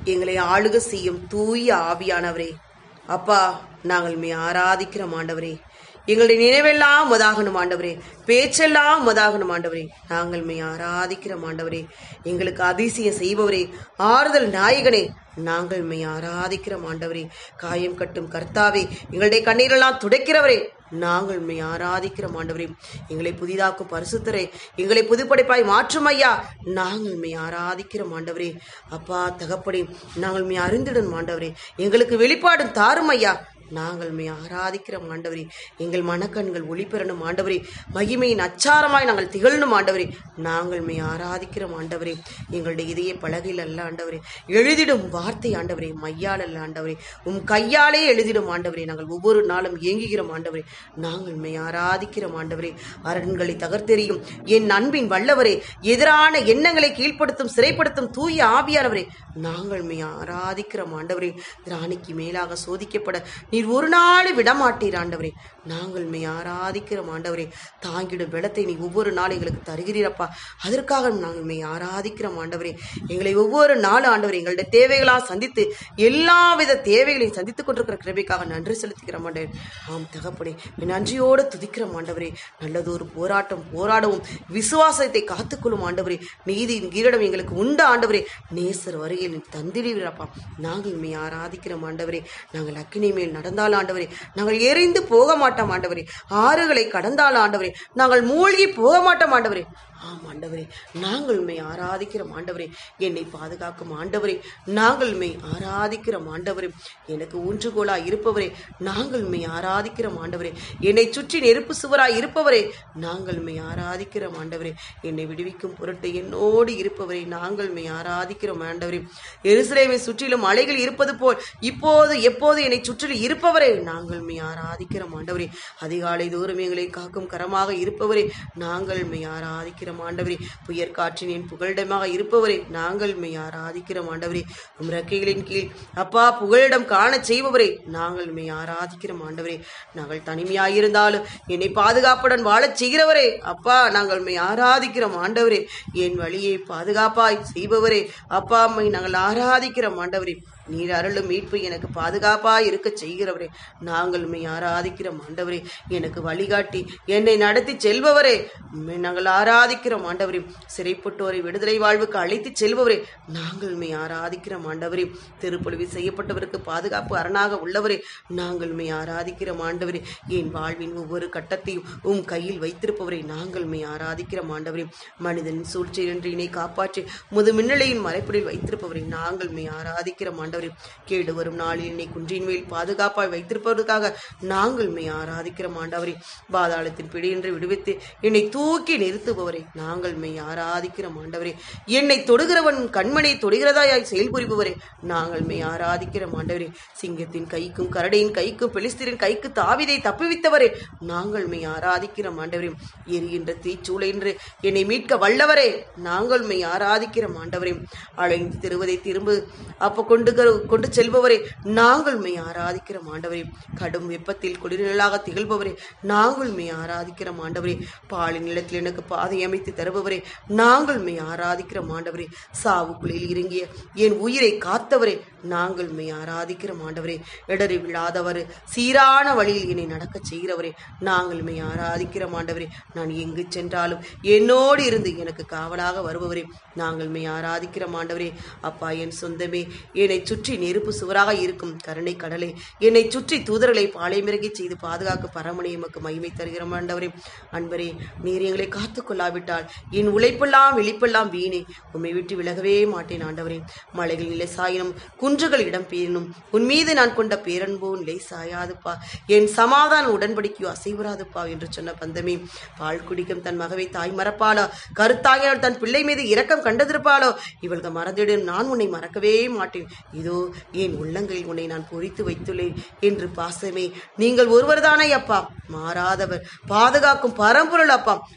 எங்களை ஆளுக செய்யும் தூய ஆவியானவரே அப்பா நாங்கள் மே ஆராதிக்கிறோம் ஆண்டவரே எங்களுடைய நினைவெல்லாம் மதாகணும் ஆண்டவரே பேச்செல்லாம் மதாகணும் ஆண்டவரே நாங்கள் மே ஆராதிக்கிறோம் ஆண்டவரே எங்களுக்கு அதிசயம் செய்பவரே ஆறுதல் நாயகனே நாங்கள் மெய் ஆராதிக்கிறோம் ஆண்டவரே காயம் கட்டும் கர்த்தாவே எங்களுடைய கண்ணீரெல்லாம் துடைக்கிறவரே நாங்கள் மெய் ஆராதிக்கிறோம் ஆண்டவரே எங்களை புதிதாக்கும் பரிசுத்தரே எங்களை புதுப்படைப்பாய் மாற்றும் ஐயா நாங்கள் மெய் ஆராதிக்கிறோம் ஆண்டவரே அப்பா தகப்படே நாங்கள் மெய் அறிந்திடும் ஆண்டவரே எங்களுக்கு வெளிப்பாடும் தாரும் ஐயா நாங்கள் மெய் ஆராதிக்கிறோம் ஆண்டவரே எங்கள் மனக்கண்கள் ஒளி பெறணும் ஆண்டவரே மகிமையின் அச்சாரமாய் நாங்கள் திகழணும் ஆண்டவரே நாங்கள் மெய் ஆராதிக்கிறோம் ஆண்டவரே எங்களுடைய இதய பலகையில் அல்ல ஆண்டவரே எழுதிடும் வார்த்தை ஆண்டவரே மையால் அல்ல ஆண்டவரே உம் கையாலே எழுதிடும் ஆண்டவரே நாங்கள் ஒவ்வொரு நாளும் ஏங்குகிறோம் ஆண்டவரே நாங்கள் மெய் ஆராதிக்கிறோம் ஆண்டவரே அரண்களை தகர்த்தெறியும் என் அன்பின் வல்லவரே எதிரான எண்ணங்களை கீழ்ப்படுத்தும் சிறைப்படுத்தும் தூய ஆவியானவரே நாங்கள் மெய் ஆராதிக்கிறோம் ஆண்டவரே திராணிக்கு மேலாக சோதிக்கப்பட நீர் ஒரு நாள் விடமாட்டீர் ஆண்டவரே நாங்கள் மெய் ஆராதிக்கிறோம் ஆண்டவரே தாங்கிடும் வெள்ளத்தை நீ ஒவ்வொரு நாளும் எங்களுக்கு தருகிறீரப்பா அதற்காக நாங்கள் மெய் ஆராதிக்கிறோம் ஆண்டவரே எங்களை ஒவ்வொரு நாளும் ஆண்டவரே எங்களுடைய தேவைகளாக சந்தித்து எல்லாவித தேவைகளையும் சந்தித்துக் கொண்டிருக்கிற கிருபைக்காக நன்றி செலுத்துகிறோம் ஆண்டவரே ஆம் தகப்பனே என் நன்றியோடு துதிக்கிறோம் ஆண்டவரே நல்லதொரு போராட்டம் போராடவும் விசுவாசத்தை காத்துக்கொள்ளும் ஆண்டவரே நீதியின் கீரிடம் எங்களுக்கு உண்டு ஆண்டவரே நேசர் வருகையில் நீ தந்திடுவீரப்பா நாங்கள் மெய் ஆராதிக்கிறோம் ஆண்டவரே நாங்கள் அக்கினி மேல் நடந்தால் ஆண்டவரே நாங்கள் எரிந்து போக மாட்டோம் ஆண்டவரே ஆறுகளை கடந்தால் ஆண்டவரே நாங்கள் மூழ்கி போக மாட்டோம் ஆண்டவரே ஆம் ஆண்டவரே நாங்கள் மெய் ஆராதிக்கிறோம் ஆண்டவரே என்னை பாதுகாக்கும் ஆண்டவரே நாங்கள் மெய் ஆராதிக்கிறோம் ஆண்டவரே எனக்கு ஊன்றுகோலாய் இருப்பவரே நாங்கள் மெய் ஆராதிக்கிறோம் ஆண்டவரே என்னை சுற்றி நெருப்பு சுவராய் இருப்பவரே நாங்கள் மெய் ஆராதிக்கிறோம் ஆண்டவரே என்னை விடுவிக்கும் பொருட்டு என்னோடு இருப்பவரே நாங்கள் மெய் ஆராதிக்கிறோம் ஆண்டவரே எருசலேமை சுற்றிலும் அலைகள் இருப்பது போல் இப்போது எப்போது என்னை சுற்றிலும் இருப்பவரே நாங்கள் மெய் ஆராதிக்கிறோம் ஆண்டவரே அதிகாலை தோறும் எங்களை காக்கும் கரமாக இருப்பவரே நாங்கள் மெய் ஆராதிக்கிறோம் ஆண்டவரே புயற் காற்றின் என் புகலிடமாக இருப்பவரே நாங்கள் மெய் ஆராதிக்கிறோம் ஆண்டவரே உம் ரெக்கைகளின் கீழ் அப்பா புகலிடம் காணச் செய்பவரே நாங்கள் மெய் ஆராதிக்கிறோம் ஆண்டவரே நாங்கள் தனிமையாயிருந்தாலும் என்னை பாதுகாப்புடன் வாழச் செய்கிறவரே அப்பா நாங்கள் மெய் ஆராதிக்கிறோம் ஆண்டவரே என் வழியை பாதுகாப்பாய் செய்பவரே அப்பா அம்மை நாங்கள் ஆராதிக்கிறோம் ஆண்டவரே நீர் அருளும் மீட்பு எனக்கு பாதுகாப்பாய் இருக்க செய்கிறவரே நாங்கள் மெய் ஆராதிக்கிறோம் ஆண்டவரே எனக்கு வழிகாட்டி என்னை நடத்தி செல்பவரே உம்மை நாங்கள் ஆராதிக்கிறோம் ஆண்டவரே சிறைப்பட்டோரை விடுதலை வாழ்வுக்கு அழைத்து செல்பவரே நாங்கள் மெய் ஆராதிக்கிறோம் ஆண்டவரே திருப்பொழிவு செய்யப்பட்டவருக்கு பாதுகாப்பு அரணாக உள்ளவரே நாங்கள் மெய் ஆராதிக்கிறோம் ஆண்டவரே என் வாழ்வின் ஒவ்வொரு கட்டத்தையும் உம் கையில் வைத்திருப்பவரை நாங்கள் மெய் ஆராதிக்கிறோம் ஆண்டவரே மனிதனின் சூழ்ச்சியின்றி என்னை காப்பாற்றி முது மின்னலையின் மறைப்படில் வைத்திருப்பவரை நாங்கள் மெய் ஆராதிக்கிறோம் ஆண்டவரே கேடு வரும் நாளில் என்னை குன்றின் மேல் பாதுகாப்பாய் வைத்திருப்பதற்காக நாங்கள் மெய் ஆராதிக்கிறோம் ஆண்டவரே பாதாளத்தின் பிடியின்றி விடுவித்து என்னை தூக்கி நிறுத்துபவரை நாங்கள் மெய் ஆராதிக்கிறோம் ஆண்டவரே என்னை தொடுகிறவன் கண்மனை தொடுகிறதாயாய் செயல்புரிபவரே நாங்கள் மெய் ஆராதிக்கிறோம் ஆண்டவரே சிங்கத்தின் கைக்கும் கரடியின் கைக்கும் பெலிஸ்தரின் கைக்கு தாவிதை தப்புவித்தவரே நாங்கள் மெய் ஆராதிக்கிறோம் ஆண்டவரே எரிகின்ற தீச்சூளைன்று என்னை மீட்க வல்லவரே நாங்கள் மெய் ஆராதிக்கிறோம் ஆண்டவரே அழைந்து திருவதை திரும்ப அப்ப கொண்டு கரு- கொண்டு செல்பவரே நாங்கள் மெய் ஆராதிக்கிறோம் ஆண்டவரே கடும் வெப்பத்தில் குளிர்களாக திகழ்பவரே நாங்கள் மெய் ஆராதிக்கிறோம் ஆண்டவரே பாலின் நிலத்தில் எனக்கு பாதை அமைத்து தருபவரே நாங்கள் மெய் ஆராதிக்கிறோம் ஆண்டவரே சாவுக்குழியில் இறங்கிய என் உயிரை காத்தவரே நாங்கள் மெய் ஆராதிக்கிறோம் ஆண்டவரே இடறி விழாதவர் சீரான வழியில் என்னை நடக்கச் செய்கிறவரே நாங்கள் மெய் ஆராதிக்கிறோம் ஆண்டவரே நான் எங்கு சென்றாலும் என்னோடு இருந்து எனக்கு காவலாக வருபவரே நாங்கள் மெய் ஆராதிக்கிறோம் ஆண்டவரே அப்பா என் சொந்தமே என்னை சுற்றி நெருப்பு சுவராக இருக்கும் கருணை கடலை என்னை சுற்றி தூதர்களை பாலைமிறகி செய்து பாதுகாக்க பரமணி எமக்கு மகிமை தருகிறோம் ஆண்டவரே அன்பரே நீர் எங்களை காத்துக் கொள்ளாவிட்டால் என் உழைப்பெல்லாம் வெளிப்பெல்லாம் வீணே உம்மை விட்டு விலகவே மாட்டேன் ஆண்டவரே மலைகள் நிலை சாயினும் குன்றுகள் இடம் பேரினும் உன் மீது நான் கொண்ட பேரன்போ நிலை சாயாதுப்பா என் சமாதான உடன்படிக்கையோ அசைவராதுப்பா என்று சொன்ன பந்தமே பால் குடிக்கும் தன் மகவை தாய் மறப்பாளோ கருத்தாகியவள் தன் பிள்ளை மீது இரக்கம் கண்டதிருப்பாளோ இவள்க மறந்திடும் நான் உன்னை மறக்கவே மாட்டேன் இதோ என் உள்ளங்களில் உன்னை நான் பொறித்து வைத்துள்ளேன் என்று பாசமே நீங்கள் ஒருவர்தானே அப்பா மாறாதவர் பாதுகாக்கும் பரம்பொருள் அப்பா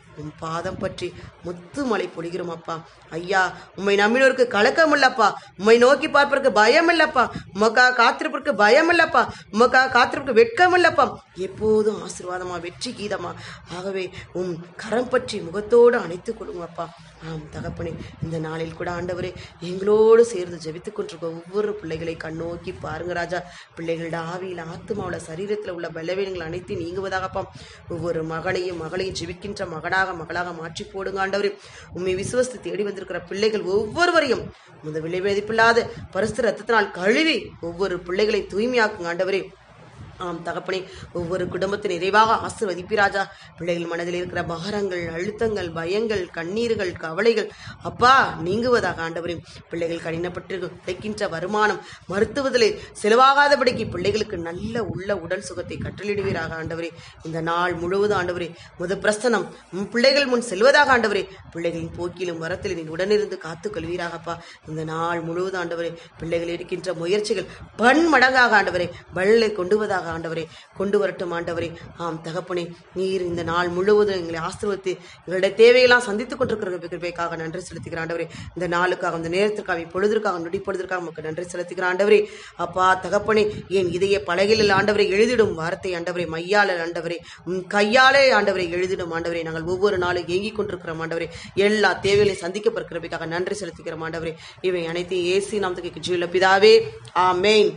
உம் பாதம் பற்றி முத்து மலை பொழிகிறோம் அப்பா ஐயா உம்மை நம்பினோருக்கு கலக்கம் இல்லப்பா உம்மை நோக்கி பார்ப்பதற்கு பயம் இல்லப்பா உமக்காக காத்திருப்பதற்கு பயம் இல்லப்பா உமக்காக காத்திருப்பதற்கு வெட்கம் இல்லப்பா எப்போதும் ஆசீர்வாதமா வெற்றி கீதமா ஆகவே உம் கரம் பற்றி முகத்தோடு அணைத்துக் கொள்ளுங்கப்பா ஆம் தகப்பனே இந்த நாளில் கூட ஆண்டவரே எங்களோடு சேர்ந்து ஜெபித்துக் கொண்டிருக்க ஒவ்வொரு பிள்ளைகளை கண்ணோக்கி பாருங்க ராஜா பிள்ளைகளோட ஆவியில் ஆத்மாவில் சரீரத்தில் உள்ள பலவீனங்கள் அனைத்து நீங்குவதாகப்பா ஒவ்வொரு மகனையும் மகளையும் ஜெபிக்கின்ற மகனாக மகளாக மாற்றி போடுங்க ஆண்டவரே உண்மை விசுவஸ்து தேடி வந்திருக்கிற பிள்ளைகள் ஒவ்வொருவரையும் முத விளைவேதிப்பில்லாத பரிசு ரத்தத்தினால் கழுவி ஒவ்வொரு பிள்ளைகளை தூய்மையாக்குங்க ஆண்டவரே ஆம் தகப்பனே ஒவ்வொரு குடும்பத்தை நிறைவாக ஆசிர்வதிப்பிராஜா பிள்ளைகள் மனதில் இருக்கிற பாரங்கள் அழுத்தங்கள் பயங்கள் கண்ணீர்கள் கவலைகள் அப்பா நீங்குவதாக ஆண்டவரே பிள்ளைகள் கடினப்பட்டு கிடைக்கின்ற வருமானம் மருத்துவத்திலே செலவாகாதபடிக்கு பிள்ளைகளுக்கு நல்ல உள்ள உடல் சுகத்தை கற்றலிடுவீராக ஆண்டவரே இந்த நாள் முழுவதும் ஆண்டவரே முத பிரஸ்தனம் உம் பிள்ளைகள் முன் செல்வதாக ஆண்டவரே பிள்ளைகளின் போக்கிலும் வரத்தில் நீ உடனிருந்து காத்துக் கொள்வீராகப்பா இந்த நாள் முழுவதும் ஆண்டவரே பிள்ளைகள் இருக்கின்ற முயற்சிகள் பன்மடங்காக ஆண்டவரே வள்ளலை கொண்டுவதாக ஆண்டவரே கொண்டு வரட்டும் ஆண்டவரே ஆம் தகப்பனே நீர் இந்த நாள் முழுவதும் எங்களை ஆசீர்வதித்து எங்களுடைய தேவையெல்லாம் சந்தித்துக் கொண்டிருக்கிற கிருபைக்காக நன்றி செலுத்துகிற ஆண்டவரே இந்த நாளுக்காக இந்த நேரத்திற்காக இப்பொழுதற்காக நொடிப்பொழுதற்காக உமக்கு நன்றி செலுத்துகிற ஆண்டவரே அப்பா தகப்பனே என் இதய பலகையில் ஆண்டவரை எழுதிடும் வார்த்தை ஆண்டவரே மையாளர் ஆண்டவரே உம் கையாலே ஆண்டவரை எழுதிடும் ஆண்டவரே நாங்கள் ஒவ்வொரு நாளும் ஏங்கிக் கொண்டிருக்கிறோம் ஆண்டவரே எல்லா தேவைகளையும் சந்திக்கப்படுகிற கிருபைக்காக நன்றி செலுத்துகிறோம் ஆண்டவரே இவை அனைத்தையும் ஏசி நாமத்துக்கு ஜீவில பிதாவே ஆமென்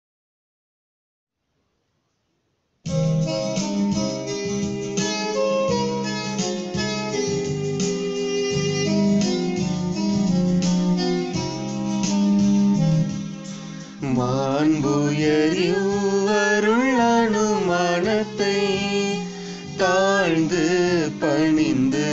மாண்புயரிவருள் அனுமானத்தை தாழ்ந்து பணிந்து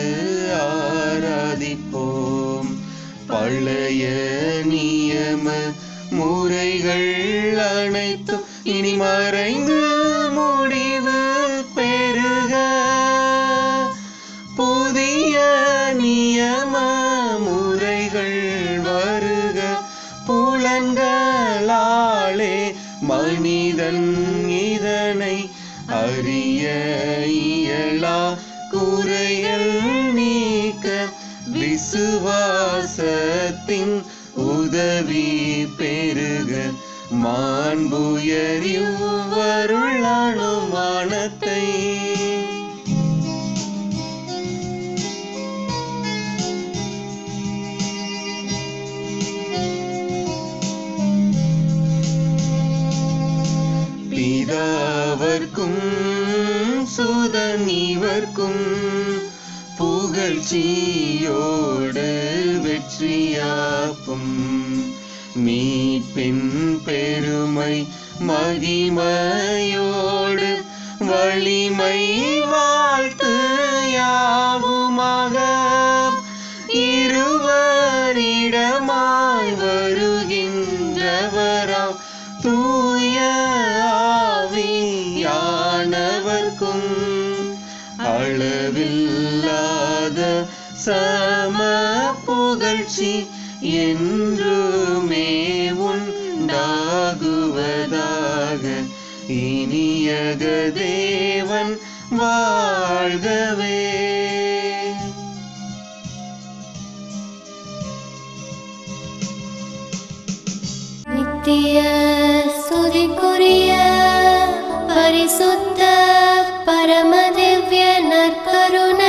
ஆராதிப்போம் பழைய நியம முறைகள் அனைத்தும் இனி மறைந்து முடிவு பெறுக புதிய நியம முறைகள் வருக புலன்களாலே மனிதன் இதனை அறிய இயலா குறைகள் நீக்க விசுவாசத்தின் உதவி பெருக மாண்புயரிவருள் அனுமானத்தை பிதாவர்க்கும் சுதன் இவர்க்கும் புகழ்ச்சியோடு வெற்றியாக்கும் மீட்பின் பெருமை மகிமையோடு வலிமை வாழ்த்து யாவுமாக இருவரிடமாய் வருகின்றவராம் தூய ஆவியானவர்க்கும் அளவில்லாத சம புகழ்ச்சி என்றுமே உண்டாகுவதாக இனியக தேவன் வாழ்கவே நித்திய சுதிக்குரிய பரிசுத்த பரமதிவ்ய நற்கருணை